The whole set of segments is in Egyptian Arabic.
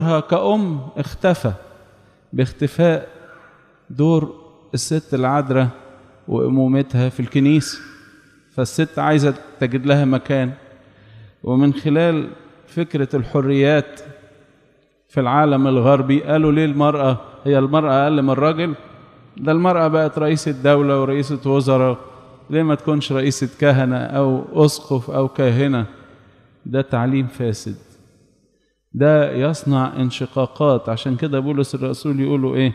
كأم اختفى باختفاء دور الست العذراء وأمومتها في الكنيسة فالست عايزة تجد لها مكان ومن خلال فكرة الحريات في العالم الغربي قالوا ليه المرأة هي المرأة أقل من الراجل ده المرأة بقت رئيسة دولة ورئيسة وزراء ليه ما تكونش رئيسة كهنة أو أسقف أو كاهنة ده تعليم فاسد ده يصنع انشقاقات عشان كده بولس الرسول يقولوا ايه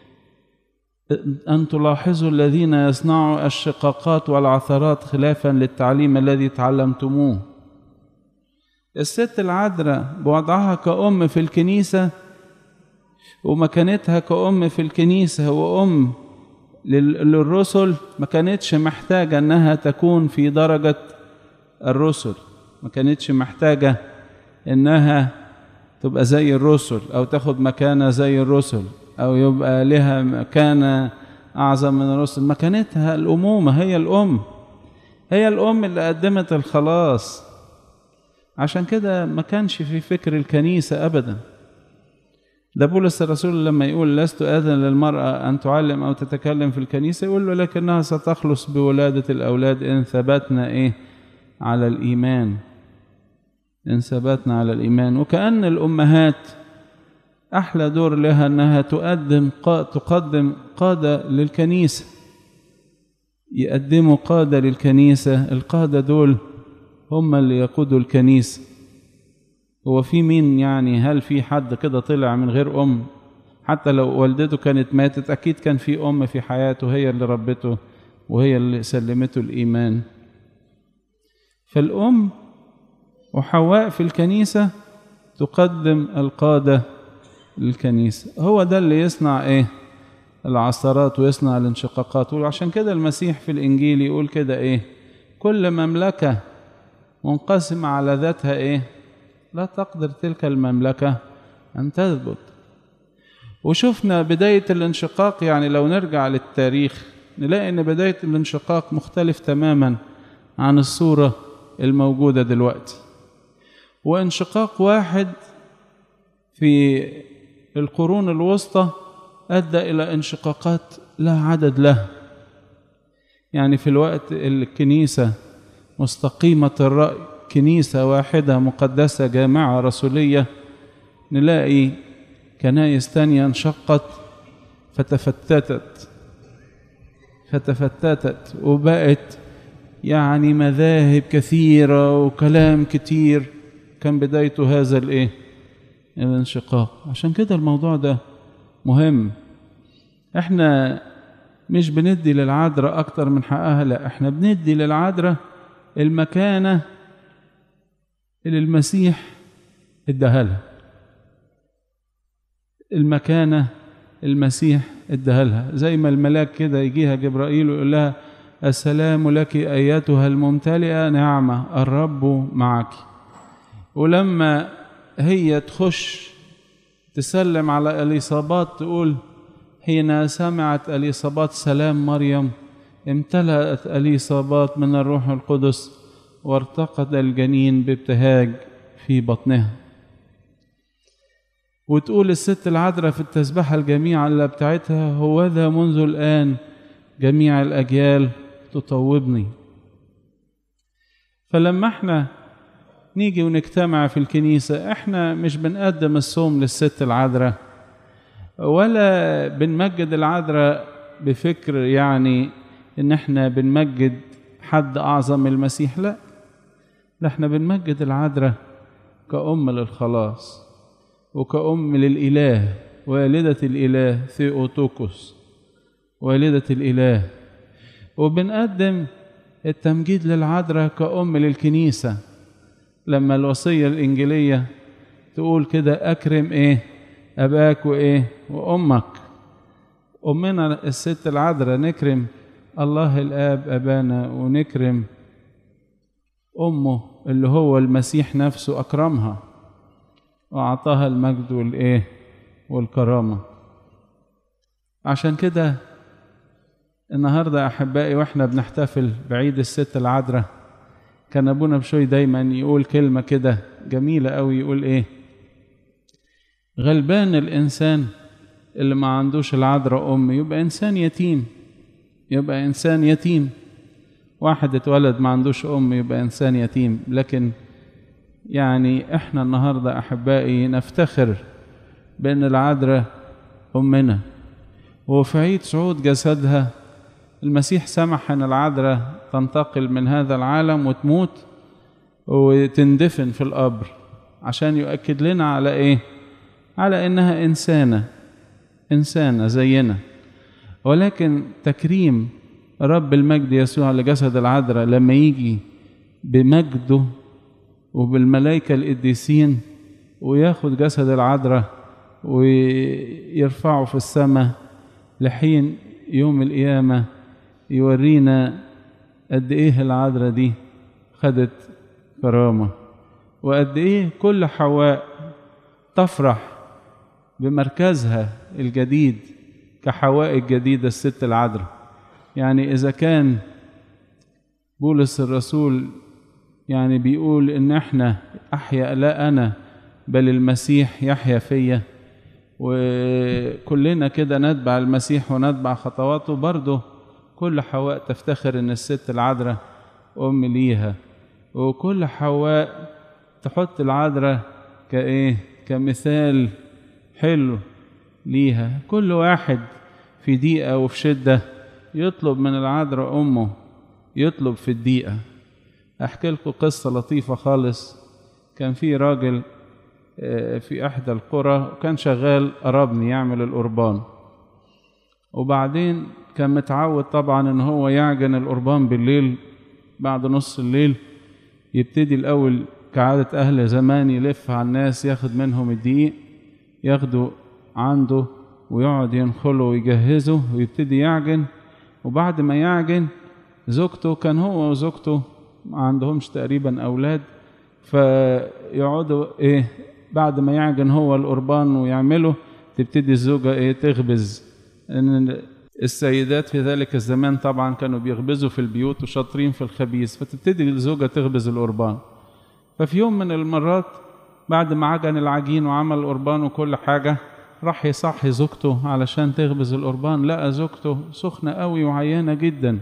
أن تلاحظوا الذين يصنعوا الشقاقات والعثرات خلافا للتعليم الذي تعلمتموه الست العذراء بوضعها كأم في الكنيسة ومكانتها كأم في الكنيسة وأم للرسل ما كانتش محتاجة أنها تكون في درجة الرسل ما كانتش محتاجة أنها تبقى زي الرسل أو تاخد مكانة زي الرسل أو يبقى لها مكانة أعظم من الرسل مكانتها الأمومة هي الأم هي الأم اللي قدمت الخلاص عشان كده ما كانش في فكر الكنيسة أبدا ده بولس الرسول لما يقول لست آذن للمرأة أن تعلم أو تتكلم في الكنيسة يقول له لكنها ستخلص بولادة الأولاد إن ثبتنا إيه على الإيمان إن ثبتنا على الإيمان وكأن الأمهات أحلى دور لها أنها تقدم تقدم قادة للكنيسة يقدموا قادة للكنيسة القادة دول هم اللي يقودوا الكنيسة هو في مين يعني هل في حد كده طلع من غير أم حتى لو والدته كانت ماتت أكيد كان في أم في حياته هي اللي ربته وهي اللي سلمته الإيمان فالأم وحواء في الكنيسة تقدم القادة للكنيسة هو ده اللي يصنع إيه العثرات ويصنع الانشقاقات وعشان كده المسيح في الإنجيل يقول كده إيه كل مملكة منقسمة على ذاتها إيه لا تقدر تلك المملكة أن تثبت وشفنا بداية الانشقاق يعني لو نرجع للتاريخ نلاقي أن بداية الانشقاق مختلف تماما عن الصورة الموجودة دلوقتي وانشقاق واحد في القرون الوسطى أدى إلى انشقاقات لا عدد له يعني في الوقت الكنيسة مستقيمة الرأي كنيسة واحدة مقدسة جامعة رسولية نلاقي كنايس تانية انشقت فتفتتت فتفتتت وبقت يعني مذاهب كثيرة وكلام كتير كان بدايته هذا الايه الانشقاق عشان كده الموضوع ده مهم احنا مش بندي للعذراء اكتر من حقها لا احنا بندي للعذراء المكانه اللي المسيح اداها لها المكانه المسيح اداها لها زي ما الملاك كده يجيها جبرائيل ويقول لها السلام لك ايتها الممتلئه نعمه الرب معك ولما هي تخش تسلم على اليصابات تقول حين سمعت اليصابات سلام مريم امتلأت اليصابات من الروح القدس وارتقد الجنين بابتهاج في بطنها وتقول الست العذراء في التسبحة الجميعة اللي بتاعتها هو ذا منذ الآن جميع الأجيال تطوبني فلما احنا نيجي ونجتمع في الكنيسة احنا مش بنقدم الصوم للست العذراء ولا بنمجد العذراء بفكر يعني ان احنا بنمجد حد اعظم من المسيح لا ده احنا بنمجد العذراء كأم للخلاص وكأم للإله والدة الإله ثيوتوكوس والدة الإله وبنقدم التمجيد للعذراء كأم للكنيسة لما الوصية الإنجيلية تقول كده أكرم إيه أباك وإيه وأمك أمنا الست العذراء نكرم الله الآب أبانا ونكرم أمه اللي هو المسيح نفسه أكرمها وأعطاها المجد والإيه والكرامة عشان كده النهاردة أحبائي وإحنا بنحتفل بعيد الست العذراء كان أبونا بشوي دايما يقول كلمة كده جميلة أوي يقول إيه غلبان الإنسان اللي ما عندوش العذراء أم يبقى إنسان يتيم يبقى إنسان يتيم واحد اتولد ما عندوش أم يبقى إنسان يتيم لكن يعني إحنا النهاردة أحبائي نفتخر بأن العذراء أمنا وفي عيد صعود جسدها المسيح سمح أن العذراء تنتقل من هذا العالم وتموت وتندفن في القبر عشان يؤكد لنا على إيه؟ على إنها إنسانة إنسانة زينا ولكن تكريم رب المجد يسوع لجسد العذراء لما يجي بمجده وبالملائكة القديسين وياخد جسد العذراء ويرفعه في السماء لحين يوم القيامة يورينا قد إيه العذراء دي خدت كرامة وقد إيه كل حواء تفرح بمركزها الجديد كحواء الجديدة الست العذراء يعني إذا كان بولس الرسول يعني بيقول إن إحنا أحيا لا أنا بل المسيح يحيا فيا وكلنا كده نتبع المسيح ونتبع خطواته برضه كل حواء تفتخر إن الست العذراء أم ليها وكل حواء تحط العذراء كإيه كمثال حلو ليها كل واحد في ضيقة وفي شدة يطلب من العذراء أمه يطلب في الضيقة أحكي لكم قصة لطيفة خالص كان في راجل في إحدى القرى وكان شغال قربني يعمل القربان وبعدين كان متعود طبعا إن هو يعجن القربان بالليل بعد نص الليل يبتدي الأول كعادة أهل زمان يلف على الناس ياخد منهم الدقيق ياخده عنده ويقعد ينخله ويجهزه ويبتدي يعجن وبعد ما يعجن زوجته كان هو وزوجته ما عندهمش تقريبا أولاد فيقعدوا إيه بعد ما يعجن هو القربان ويعمله تبتدي الزوجة إيه تخبز إن السيدات في ذلك الزمان طبعا كانوا بيخبزوا في البيوت وشاطرين في الخبيز فتبتدي الزوجة تخبز القربان ففي يوم من المرات بعد ما عجن العجين وعمل القربان وكل حاجة راح يصحي زوجته علشان تخبز القربان لقى زوجته سخنة قوي وعيانة جدا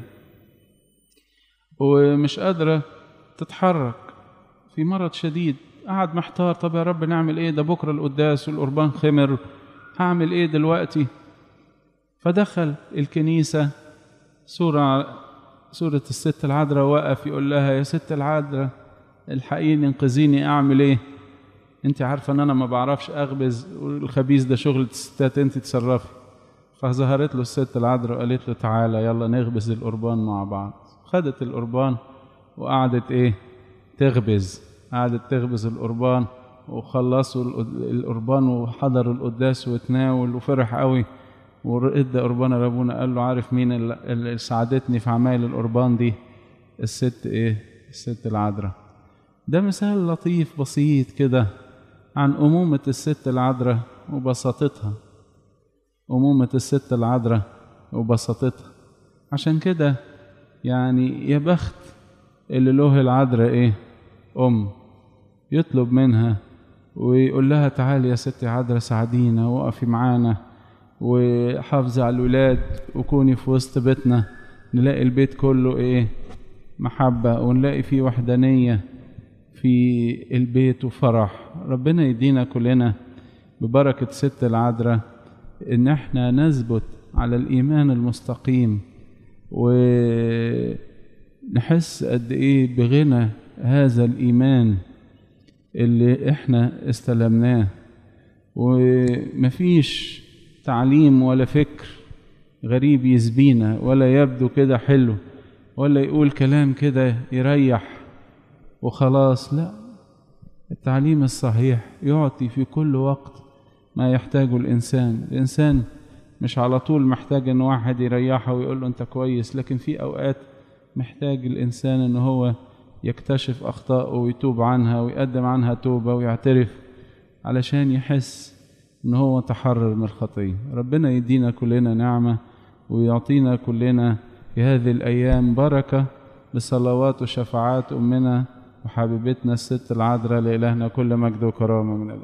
ومش قادرة تتحرك في مرض شديد قعد محتار طب يا رب نعمل ايه ده بكرة القداس والقربان خمر هعمل ايه دلوقتي فدخل الكنيسة سورة سورة الست العذراء وقف يقول لها يا ست العذراء الحقيني انقذيني اعمل ايه انت عارفه ان انا ما بعرفش اخبز والخبيز ده شغل الستات انت تصرفي فظهرت له الست العذراء وقالت له تعالى يلا نخبز القربان مع بعض خدت القربان وقعدت ايه تخبز قعدت تخبز القربان وخلصوا القربان وحضروا القداس وتناول وفرح قوي وادى قربان لابونا قال له عارف مين اللي ساعدتني في عمايل القربان دي الست ايه الست العذراء ده مثال لطيف بسيط كده عن أمومة الست العذراء وبساطتها أمومة الست العذراء وبساطتها عشان كده يعني يا بخت اللي له العذراء ايه أم يطلب منها ويقول لها تعالي يا ستي عذراء ساعدينا وقفي معانا وحافظي على الولاد وكوني في وسط بيتنا نلاقي البيت كله ايه محبة ونلاقي فيه وحدانية في البيت وفرح ربنا يدينا كلنا ببركة ست العذراء ان احنا نثبت على الايمان المستقيم ونحس قد ايه بغنى هذا الايمان اللي احنا استلمناه ومفيش تعليم ولا فكر غريب يسبينا ولا يبدو كده حلو ولا يقول كلام كده يريح وخلاص لا التعليم الصحيح يعطي في كل وقت ما يحتاجه الإنسان الإنسان مش على طول محتاج إن واحد يريحه ويقول له أنت كويس لكن في أوقات محتاج الإنسان إن هو يكتشف أخطاءه ويتوب عنها ويقدم عنها توبة ويعترف علشان يحس إن هو تحرر من الخطية ربنا يدينا كلنا نعمة ويعطينا كلنا في هذه الأيام بركة بصلوات وشفاعات أمنا وحبيبتنا الست العذراء لإلهنا كل مجد وكرامة من الآن